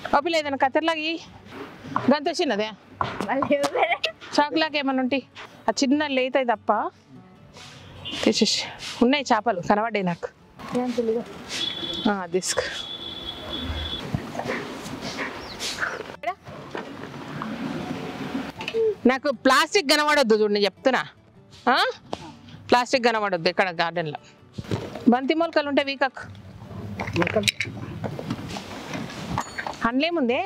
ఓపిల్ ఏదైనా కత్తెరలాగి గంత చిన్నదే చాకులాగా ఏమన్నా ఉంటాయి ఆ చిన్న లేత తప్ప తీసేసి ఉన్నాయి చేపలు కనబడ్డాయి నాకు దిస్క్ నాకు ప్లాస్టిక్ కనబడొద్దు చూడు నేను చెప్తున్నా ఆ? ప్లాస్టిక్ కనబడొద్దు ఇక్కడ గార్డెన్లో బంతి మొలకలు ఉంటాయి వీకక్ అందులేముందే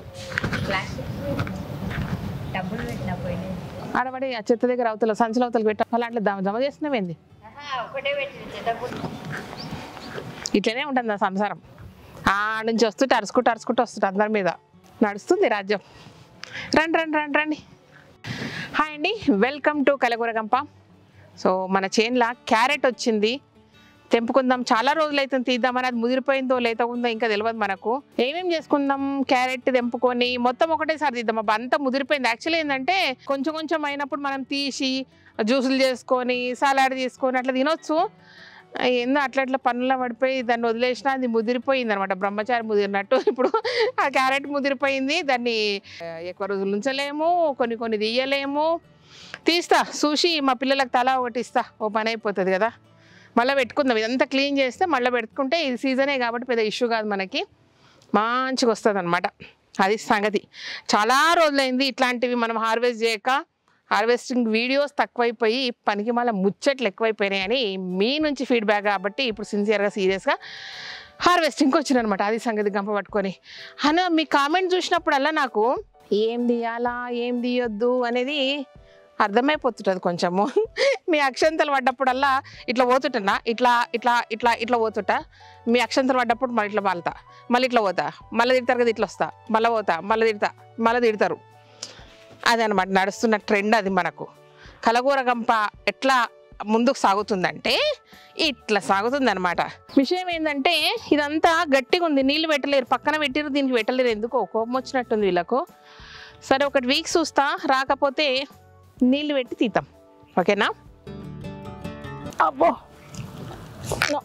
డబ్బులు పెట్టిన పోయినాయి ఆడబడి ఆ చెత్త దగ్గర అవతల సంచుల అవతల పెట్ట అలాంటి జమ జమ చేస్తున్నామేంది ఒకటే పెట్టింది చెత్తపుట్టు ఇట్లనే ఉంటుంది నా సంసారం ఆ నుంచి వస్తుంటే అరుచుకుంటూ అరుచుకుంటూ వస్తుంటే అందరి మీద నడుస్తుంది రాజ్యం రండి రండి రండి రండి హాయ్ అండి వెల్కమ్ టు కలగూరగంప సో మన చేన్లో క్యారెట్ వచ్చింది తెంపుకుందాం చాలా రోజులు అయితే తీద్దామని అది ముదిరిపోయిందో లేత ఉందో ఇంకా తెలియదు మనకు ఏమేం చేసుకుందాం క్యారెట్ తెంపుకొని మొత్తం ఒకటేసారి తీద్దాం అబ్బా అంతా ముదిరిపోయింది యాక్చువల్లీ ఏంటంటే కొంచెం కొంచెం అయినప్పుడు మనం తీసి జ్యూసులు చేసుకొని సలాడ్ చేసుకొని అట్లా తినొచ్చు ఏందో అట్లా అట్లా పనుల్లో పడిపోయి దాన్ని వదిలేసిన అది ముదిరిపోయింది అనమాట బ్రహ్మచారి ముదిరినట్టు ఇప్పుడు ఆ క్యారెట్ ముదిరిపోయింది దాన్ని ఆ, ఎక్కువ రోజులు ఉంచలేము కొన్ని కొన్ని తీయలేము తీస్తా చూసి మా పిల్లలకు తల ఒకటి ఇస్తా ఓ పని అయిపోతుంది కదా మళ్ళీ పెట్టుకుందాం ఇదంతా క్లీన్ చేస్తే మళ్ళీ పెట్టుకుంటే ఇది సీజనే కాబట్టి పెద్ద ఇష్యూ కాదు మనకి మంచిగా వస్తుంది అనమాట అది సంగతి చాలా రోజులైంది ఇట్లాంటివి మనం హార్వెస్ట్ చేయక హార్వెస్టింగ్ వీడియోస్ తక్కువైపోయి పనికి మళ్ళీ ముచ్చట్లు ఎక్కువైపోయినాయని మీ నుంచి ఫీడ్బ్యాక్ కాబట్టి ఇప్పుడు సిన్సియర్గా సీరియస్గా హార్వెస్టింగ్కి వచ్చిన అనమాట అది సంగతి గంప పట్టుకొని అన్న మీ కామెంట్ చూసినప్పుడల్లా నాకు ఏం తీయాలా ఏం తీయొద్దు అనేది అర్థమైపోతుంటుంది కొంచెము మీ అక్షంతలు పడ్డప్పుడల్లా ఇట్లా పోతుంటన్నా ఇట్లా ఇట్లా ఇట్లా ఇట్లా పోతుంటా మీ అక్షంతలు పడ్డప్పుడు మళ్ళీ ఇట్లా బాలుతా మళ్ళీ ఇట్లా పోతా మళ్ళీ తిడతారు కదా ఇట్లా వస్తా మళ్ళీ పోతా మళ్ళీ తిడతా మళ్ళీ తిడతారు అది అనమాట నడుస్తున్న ట్రెండ్ అది మనకు కలగూర గంప ఎట్లా ముందుకు సాగుతుందంటే ఇట్లా సాగుతుంది అనమాట విషయం ఏంటంటే ఇదంతా గట్టిగా ఉంది నీళ్ళు పెట్టలేరు పక్కన పెట్టిరు దీనికి పెట్టలేరు ఎందుకో కోపం వచ్చినట్టుంది వీళ్ళకు సరే ఒకటి వీక్ చూస్తా రాకపోతే నీళ్ళు పెట్టి తీద్దాం ఓకేనా అబ్బో No.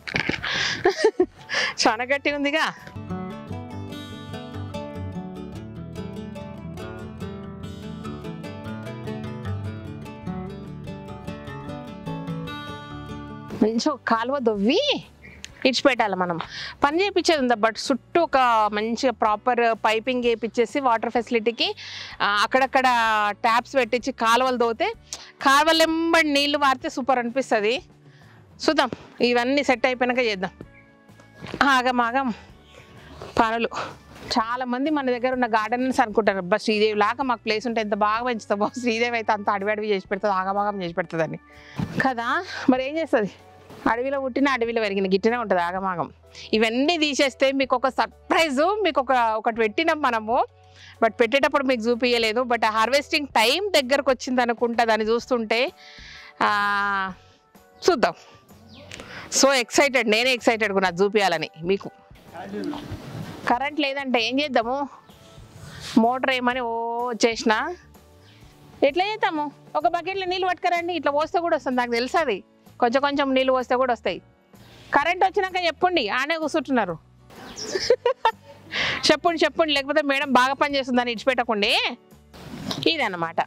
చాలా గట్టిగా ఉందిగా మంచి ఒక కాలువ దొవ్వి ఇడిచిపెట్టాలి మనం పని చేయించేది ఉందా బట్ చుట్టూ ఒక మంచిగా ప్రాపర్ పైపింగ్ వేయించేసి వాటర్ ఫెసిలిటీకి ఆ, అక్కడక్కడ ట్యాప్స్ పెట్టించి కాలువలు దోతే కాలువలు ఎంబడి నీళ్లు వారితే సూపర్ అనిపిస్తుంది చూద్దాం ఇవన్నీ సెట్ అయిపోయినాక చేద్దాం ఆగం ఆగం పనులు చాలా మంది మన దగ్గర ఉన్న గార్డెన్స్ అనుకుంటారు అబ్బా శ్రీదేవి లాగా మాకు ప్లేస్ ఉంటే ఎంత బాగా పెంచుతామో శ్రీదేవి అయితే అంత అడవి అడవి చేసి పెడుతుంది ఆగమాగం చేసి పెడుతుందని కదా మరి ఏం చేస్తుంది అడవిలో పుట్టిన అడవిలో పెరిగిన గిట్టినే ఉంటుంది ఆగమాగం ఇవన్నీ తీసేస్తే మీకు ఒక సర్ప్రైజ్ మీకు ఒక ఒకటి పెట్టినాం మనము బట్ పెట్టేటప్పుడు మీకు చూపించలేదు బట్ ఆ హార్వెస్టింగ్ టైం దగ్గరకు వచ్చింది అనుకుంటా దాన్ని చూస్తుంటే ఆ, చూద్దాం సో ఎక్సైటెడ్ నేనే ఎక్సైటెడ్ నాకు చూపించాలని మీకు కరెంట్ లేదంటే ఏం చేద్దాము మోటార్ ఏమని ఓ చేసిన ఎట్లా చేద్దాము ఒక బకెట్లో నీళ్ళు పట్టుకరండి ఇట్లా పోస్తే కూడా వస్తుంది నాకు తెలుసు అది కొంచెం కొంచెం నీళ్ళు పోస్తే కూడా వస్తాయి కరెంట్ వచ్చినాక చెప్పండి ఆనే కూర్చుంటున్నారు చెప్పండి చెప్పండి లేకపోతే మేడం బాగా పని చేస్తుందని ఇడిచిపెట్టకండి ఇదన్నమాట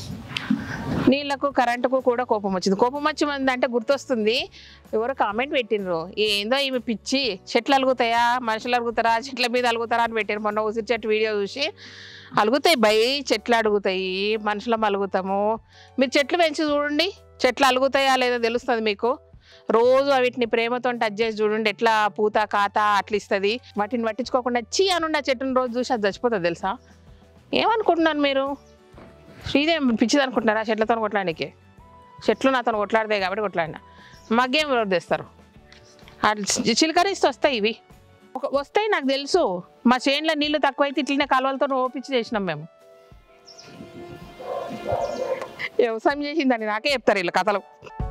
నీళ్ళకు కరెంటుకు కూడా కోపం వచ్చింది కోపం వచ్చింది అంటే గుర్తొస్తుంది ఎవరో కామెంట్ పెట్టిండ్రు ఏందో ఈమె పిచ్చి చెట్లు అలుగుతాయా మనుషులు అలుగుతారా చెట్ల మీద అలుగుతారా అని పెట్టారు మొన్న ఉసిరి చెట్టు వీడియో చూసి అలుగుతాయి బై చెట్లు అడుగుతాయి మనుషులం అలుగుతాము మీరు చెట్లు పెంచి చూడండి చెట్లు అలుగుతాయా లేదో తెలుస్తుంది మీకు రోజు వీటిని ప్రేమతో టచ్ చేసి చూడండి ఎట్లా పూత కాత అట్లా ఇస్తుంది వాటిని పట్టించుకోకుండా చీ అనుండి ఆ చెట్టుని రోజు చూసి అది చచ్చిపోతుంది తెలుసా ఏమనుకుంటున్నాను మీరు శ్రీదేవి పిచ్చిది అనుకుంటున్నారా చెట్లతో కొట్లాడానికి చెట్లు నాతో కొట్లాడతాయి కాబట్టి కొట్లాడినా మగ్గేం ఎవరు తెస్తారు ఆ చి- చిలకరిస్తూ వస్తాయి ఇవి ఒక వస్తాయి నాకు తెలుసు మా చేనులో నీళ్లు తక్కువైతే ఇట్లనే కాలువలతో ఓపించి చేసినాం మేము వ్యవసాయం చేసిందని నాకే చెప్తారు వీళ్ళు కథలు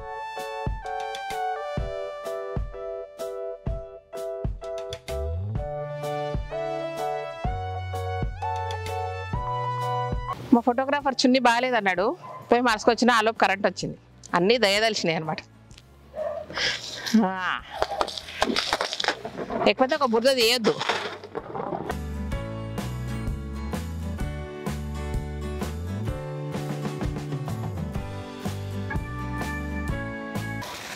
మా ఫోటోగ్రాఫర్ చున్ని బాగాలేదన్నాడు పోయి మార్చుకొచ్చిన ఆలోపు కరెంట్ వచ్చింది అన్నీ దయదలిచినాయి అనమాట ఎక్కువైతే ఒక బురద తీయొద్దు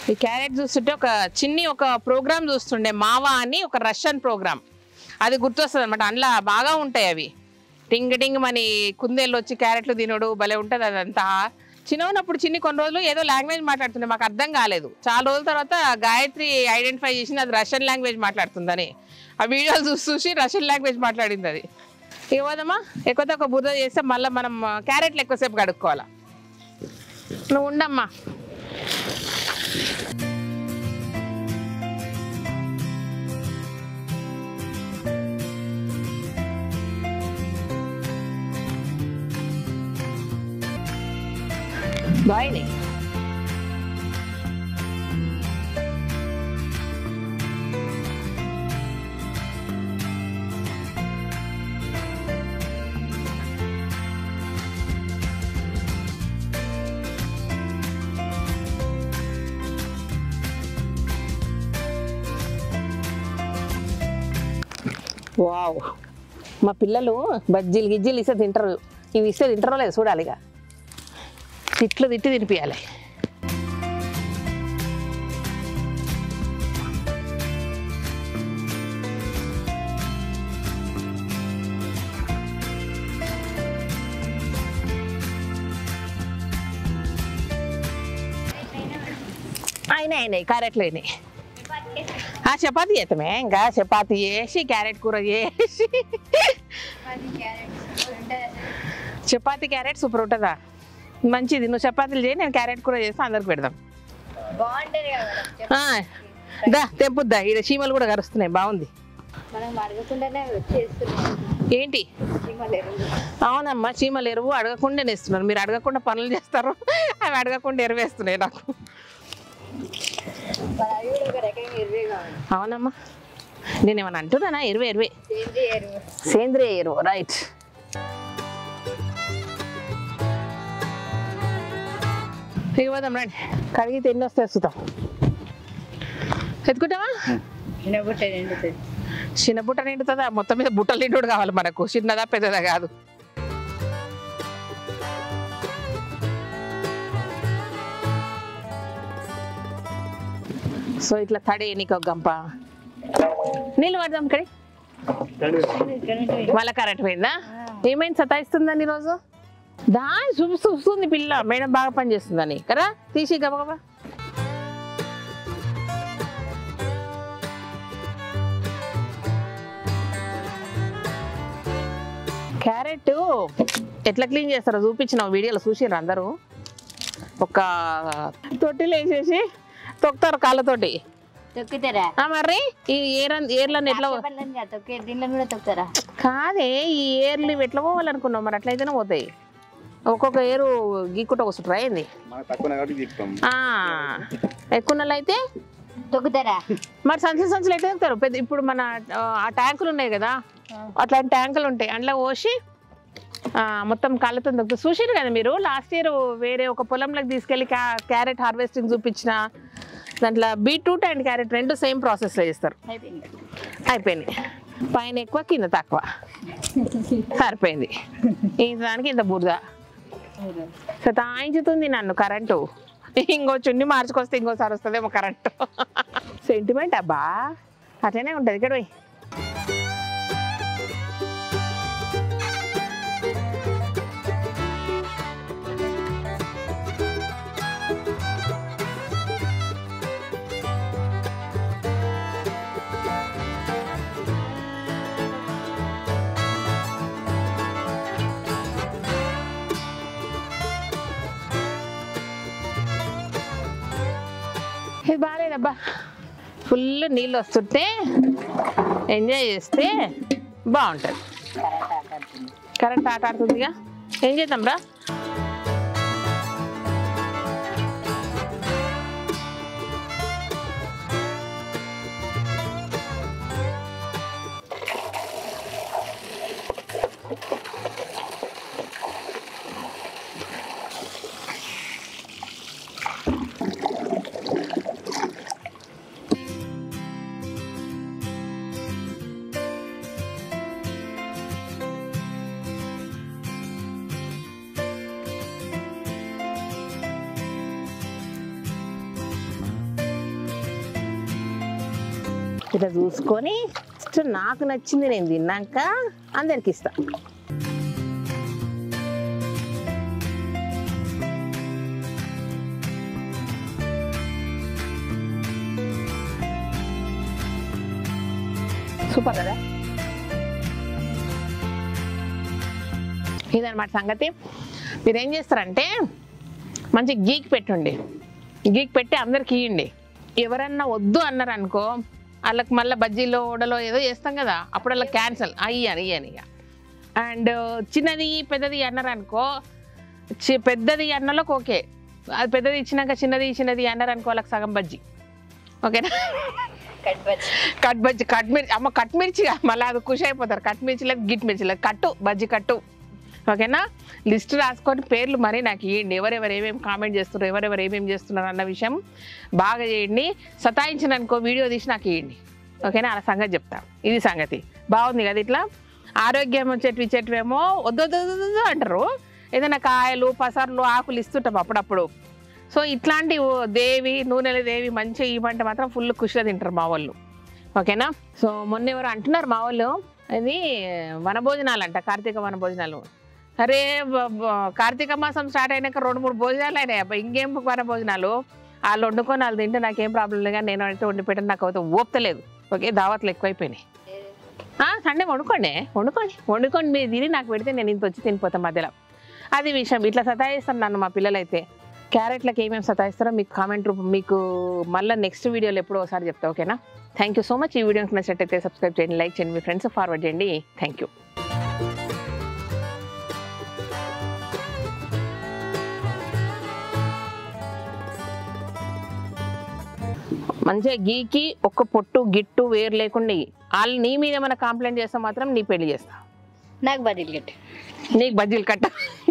ఈ క్యారెట్ చూస్తుంటే ఒక చిన్ని ఒక ప్రోగ్రామ్ చూస్తుండే మావా అని ఒక రష్యన్ ప్రోగ్రామ్ అది గుర్తొస్తుంది అనమాట అందులో బాగా ఉంటాయి అవి టింగ్ టింగ్ మని కుందేళ్ళు వచ్చి క్యారెట్లు తినడు భలే ఉంటుంది అదంతా చిన్న ఉన్నప్పుడు చిన్ని కొన్ని రోజులు ఏదో లాంగ్వేజ్ మాట్లాడుతుండే మాకు అర్థం కాలేదు చాలా రోజుల తర్వాత గాయత్రి ఐడెంటిఫై చేసింది అది రష్యన్ లాంగ్వేజ్ మాట్లాడుతుందని ఆ వీడియోలు చూసి చూసి రష్యన్ లాంగ్వేజ్ మాట్లాడింది అది ఏమోదమ్మా ఎక్కువ తక్కువ బురద చేస్తే మళ్ళీ మనం క్యారెట్లు ఎక్కువసేపు కడుక్కోవాలా నువ్వు ఉండమ్మా బాయ్ని వావ్ మా పిల్లలు బజ్జీలు గిజ్జీలు ఇస్తే తింటారు ఇవి ఇస్తే తింటారో లేదు చూడాలి ఇక తిట్లు తిట్టి తినిపించాలి అయినాయి అయినాయి క్యారెట్లు అయినాయి ఆ, చపాతీ చేస్తామే ఇంకా చపాతీ చేసి క్యారెట్ కూర చేసి చపాతీ క్యారెట్ సూపర్ ఉంటుందా మంచిది నువ్వు చపాతీలు చేయి నేను క్యారెట్ కూర చేసి అందరికి పెడదాం బాగుంటది కదా మేడం ఆ, దా తెంపుద్దా ఈడ చీమలు కూడా కరుస్తున్నాయి బాగుంది మనం అడగకుండానే చేస్తున్నాం ఏంటి చీమలు ఎరువులు. అవునమ్మా చీమలు ఎరువు అడగకుండా ఇస్తున్నారు మీరు అడగకుండా పనులు చేస్తారు అవి అడగకుండా ఎరువేస్తున్నాయి నాకు మరి అవి కూడా ఒక రకంగా ఎరువే కావాలి అవునమ్మా నేను ఏమన్నా అంటున్నానా ఎరువే ఎరువే సేంద్రియ ఎరువు సేంద్రియ ఎరువు రైట్ ఇవ్వదాం రండి కడిగితే ఎన్ని వస్తాయి చూద్దాం ఎత్తుకుంటావా చిన్న బుట్ట నిండుతుంది చిన్న బుట్ట నిండుతుందా మొత్తం మీద బుట్టలు నిండు కావాలి మనకు చిన్నదా పెద్దదా కాదు సో ఇట్లా తడి నీకు ఒక గంప నీళ్ళు పడదాం కడి ఇక్కడ నుండి మళ్ళా కరెంట్ పోయిందా ఏమైంది సతాయిస్తుందని ఈరోజు దాని చూపిస్తూ వస్తుంది పిల్ల మేడం బాగా పనిచేస్తుందని కదా తీసి గబగబా క్యారెట్ ఎట్లా క్లీన్ చేస్తారో చూపించిన వీడియోలో చూసిర్రు అందరూ ఒక తొట్టిలో వేసేసి తొక్కుతారు కాళ్ళతోటి తొక్కుతారా ఆ మరి ఈ ఏర్ ఏర్లను ఎట్లా తొక్కే దీనిలో కూడా తొక్కుతారా కాదే ఈ ఏర్లు ఇవి ఎట్లా పోవాలనుకున్నావు మరి అట్లయితేనే పోతాయి ఒక్కొక్క ఏరు గీక్కుంటూ వస్తుంటారు అయింది మనకు తక్కువ కాబట్టి తీస్తాం ఎక్కువ అయితే తొక్కుతారా మరి సంచులు సంచులు ఎట్లా ఎక్కుతారు పెద్ద ఇప్పుడు మన ఆ, ఆ ట్యాంకులు ఉన్నాయి కదా అట్లాంటి ట్యాంకులు ఉంటాయి అందులో పోసి ఆ, మొత్తం కాళ్ళతో దొక్కుతారు చూసారు కదా మీరు లాస్ట్ ఇయర్ వేరే ఒక పొలంలోకి తీసుకెళ్ళి క్యా క్యారెట్ హార్వెస్టింగ్ చూపించిన దాంట్లో బీట్రూట్ అండ్ క్యారెట్ రెండు సేమ్ ప్రాసెస్లో చేస్తారు అయిపోయింది అయిపోయింది పైన ఎక్కువ కింద తక్కువ సరిపోయింది ఈ దానికి ఇంత బురద సతాయించుతుంది నన్ను కరెంటు ఇంకో చున్ని మార్చుకొస్తే ఇంకోసారి వస్తుందేమో కరెంటు సెంటిమెంట్ అబ్బా అట్లనే ఉంటుంది ఇక్కడ పోయి ఇది బాగాలేదబ్బా ఫుల్ నీళ్ళు వస్తుంటే ఎంజాయ్ చేస్తే బాగుంటుంది కరెంట్ ఆట ఆడుతుందిగా ఏం చేద్దాం రా ఇట్లా చూసుకొని ఫస్ట్ నాకు నచ్చింది నేను తిన్నాక అందరికి ఇస్తా సూపర్ కదా ఇదన్నమాట సంగతి మీరు ఏం చేస్తారంటే మంచి గీక్ పెట్టండి గీక్ పెట్టి అందరికి ఇవ్వండి ఎవరన్నా వద్దు అన్నారు అనుకో వాళ్ళకి మళ్ళీ బజ్జీలో ఓడలో ఏదో చేస్తాం కదా అప్పుడు వాళ్ళకి క్యాన్సల్ అయ్యాను ఇయ్యాను ఇక అండ్ చిన్నది పెద్దది అన్నారు అనుకో చి- పెద్దది అన్నలోకి ఓకే అది పెద్దది ఇచ్చినాక చిన్నది చిన్నది అన్నారు అనుకో వాళ్ళకి సగం బజ్జీ ఓకేనా cut bajji cut bajji cut మిర్చి అమ్మ కట్ మిర్చి మళ్ళీ అది ఖుషి అయిపోతారు కట్ మిర్చి లేదు గిట్ మిర్చి లేదు కట్టు బజ్జి కట్టు ఓకేనా లిస్ట్ రాసుకొని పేర్లు మరీ నాకు ఇవ్వండి ఎవరెవరు ఏమేమి కామెంట్ చేస్తున్నారు ఎవరెవరు ఏమేమి చేస్తున్నారు అన్న విషయం బాగా చేయండి సతాయించిన అనుకో వీడియో తీసి నాకు ఇవ్వండి ఓకేనా అలా సంగతి చెప్తా ఇది సంగతి బాగుంది కదా ఇట్లా ఆరోగ్యం చెట్టు చెట్టువేమో వద్దు వద్దు వద్దు వద్దు అంటారు ఏదైనా కాయలు పసర్లు ఆకులు ఇస్తుంటాం అప్పుడప్పుడు సో ఇట్లాంటి ఓ దేవి నూనెల దేవి మంచిగా ఇవ్వమంటే మాత్రం ఫుల్ ఖుషిగా తింటారు మా వాళ్ళు ఓకేనా సో మొన్న ఎవరు అంటున్నారు మా వాళ్ళు అది వనభోజనాలు అంట కార్తీక వనభోజనాలు అరే బ- బ- కార్తీక మాసం స్టార్ట్ అయినాక రెండు మూడు భోజనాలు అయినాయి అబ్బా ఇంకేం వనభోజనాలు వాళ్ళు వండుకొని వాళ్ళు తింటే నాకేం ప్రాబ్లం లేదు కానీ నేను అయితే వండి పెట్టడం నాకు అయితే ఓపుతలేదు ఓకే దావత్లు ఎక్కువైపోయినాయి ఆ, సండే వండుకోండి వండుకోండి వండుకోండి మీరు తిని నాకు పెడితే నేను ఇంత వచ్చి తినిపోతాను మధ్యలో అది విషయం ఇట్లా సతాయిస్తాను నన్ను మా పిల్లలైతే క్యారెట్లకు ఏమేమి సతాయిస్తారో మీకు కామెంట్ రూపం మీకు మళ్ళీ నెక్స్ట్ వీడియోలో ఎప్పుడో ఒకసారి చెప్తా ఓకేనా థ్యాంక్ యూ సో మచ్ ఈ వీడియోకి నచ్చినట్టయితే సబ్స్క్రైబ్ చేయండి లైక్ చేయండి మీ ఫ్రెండ్స్ ఫార్వర్డ్ చేయండి థ్యాంక్ యూ మంచిగా గీకి ఒక్క పొట్టు గిట్టు వేరు లేకుండా ఇయ్యి. వాళ్ళు నీ మీద ఏమైనా కంప్లైంట్ చేస్తే మాత్రం నీ పెళ్లి చేస్తా నాకు బదిలీ కట్టు నీకు బజ్జీలు కట్ట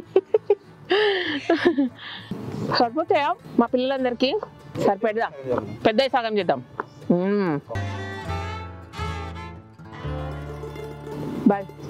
సరిపోతాయా మా పిల్లలందరికీ సరిపెడదాం పెద్ద సగం చేద్దాం బాయ్